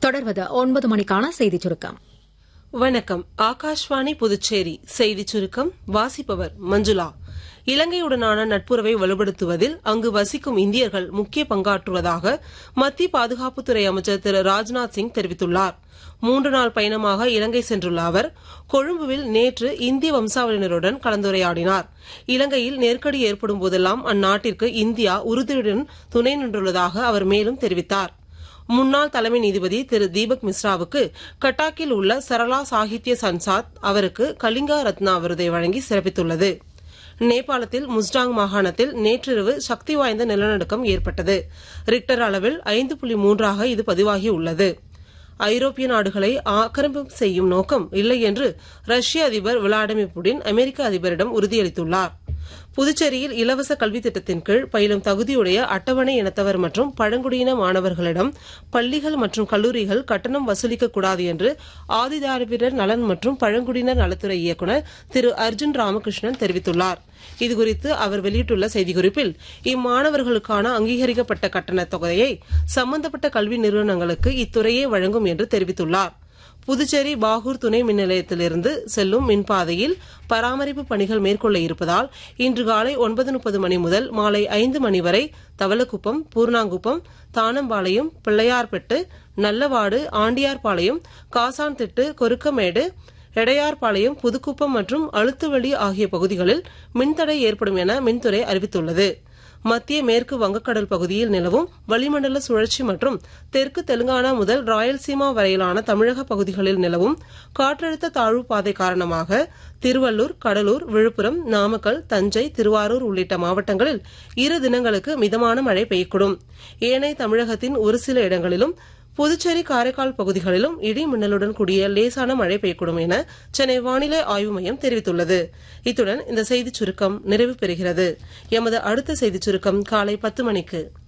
தொடர்வது ஒன்பது மணிக்கான செய்திச் சுருக்கம் வணக்கம் ஆகாஷ்வாணி புதுச்சேரி செய்திச் சுருக்கம் வாசிப்பவர் மஞ்சுளா இலங்கையுடனான நட்புறவை வலுப்படுத்துவதில் அங்கு வசிக்கும் இந்தியர்கள் முக்கிய பங்காற்றுவதாக மத்திய பாதுகாப்புத்துறை அமைச்சர் திரு ராஜ்நாத் சிங் தெரிவித்துள்ளார் மூன்று நாள் பயணமாக இலங்கை சென்றுள்ள அவர் கொழும்புவில் நேற்று இந்திய வம்சாவளியினருடன் கலந்துரையாடினார் இலங்கையில் நெருக்கடி ஏற்படும் போதெல்லாம் அந்நாட்டிற்கு இந்தியா உறுதியுடன் துணை நின்றுள்ளதாக அவர் மேலும் தெரிவித்தார் முன்னாள் தலைமை நீதிபதி திரு தீபக் மிஸ்ராவுக்கு கட்டாக்கில் உள்ள சரளா சாகித்ய சன்சாத் அவருக்கு கலிங்கா ரத்னா விருதை வழங்கி சிறப்பித்துள்ளது நேபாளத்தில் முஸ்டாங் மாகாணத்தில் நேற்றிரவு சக்தி வாய்ந்த நிலநடுக்கம் ஏற்பட்டது ரிக்டர் அளவில் ஐந்து புள்ளி மூன்றாக இது பதிவாகியுள்ளது ஐரோப்பிய நாடுகளை ஆக்கிரமிப்பு செய்யும் நோக்கம் இல்லை என்று ரஷ்ய அதிபர் விளாடிமிர் புடின் அமெரிக்க அதிபரிடம் உறுதியளித்துள்ளார் புதுச்சேரியில் இலவச கல்வி திட்டத்தின் கீழ் பயிலும் தகுதியுடைய அட்டவணை இனத்தவர் மற்றும் பழங்குடியின மாணவர்களிடம் பள்ளிகள் மற்றும் கல்லூரிகள் கட்டணம் வசூலிக்கக்கூடாது என்று ஆதிதாரபிரர் நலன் மற்றும் பழங்குடியினர் நலத்துறை இயக்குநர் திரு அர்ஜுன் ராமகிருஷ்ணன் தெரிவித்துள்ளார் இதுகுறித்து அவர் வெளியிட்டுள்ள செய்திக்குறிப்பில் இம்மாணவர்களுக்கான அங்கீகரிக்கப்பட்ட கட்டணத் தொகையை சம்பந்தப்பட்ட கல்வி நிறுவனங்களுக்கு இத்துறையே வழங்கும் என்று தெரிவித்துள்ளார் புதுச்சேரி பாகூர் துணை மின் நிலையத்திலிருந்து செல்லும் மின்பாதையில் பராமரிப்பு பணிகள் மேற்கொள்ள இருப்பதால் இன்று காலை ஒன்பது முப்பது மணி முதல் மாலை ஐந்து மணி வரை தவளக்குப்பம் பூர்ணாங்குப்பம் தானம்பாளையம் பிள்ளையார்பெட்டு நல்லவாடு ஆண்டியார்பாளையம் காசான்திட்டு கொருக்கமேடு எடையார்பாளையம் புதுக்குப்பம் மற்றும் அழுத்துவெளி ஆகிய பகுதிகளில் மின்தடை ஏற்படும் என மின்துறை அறிவித்துள்ளது மத்திய மேற்கு வங்கக்கடல் பகுதியில் நிலவும் வளிமண்டல சுழற்சி மற்றும் தெற்கு தெலுங்கானா முதல் ராயல்சீமா வரையிலான தமிழக பகுதிகளில் நிலவும் காற்றழுத்த தாழ்வு பாதை காரணமாக திருவள்ளூர் கடலூர் விழுப்புரம் நாமக்கல் தஞ்சை திருவாரூர் உள்ளிட்ட மாவட்டங்களில் இரு தினங்களுக்கு மிதமான மழை பெய்யக்கூடும் ஏனைய தமிழகத்தின் ஒரு சில இடங்களிலும் புதுச்சேரி காரைக்கால் பகுதிகளிலும் இடி மின்னலுடன் கூடிய லேசான மழை பெய்யக்கூடும் என சென்னை வானிலை ஆய்வு மையம் தெரிவித்துள்ளது இத்துடன் இந்த செய்திச் சுருக்கம் நிறைவு பெறுகிறது எமது அடுத்த செய்திச் சுருக்கம் காலை பத்து மணிக்கு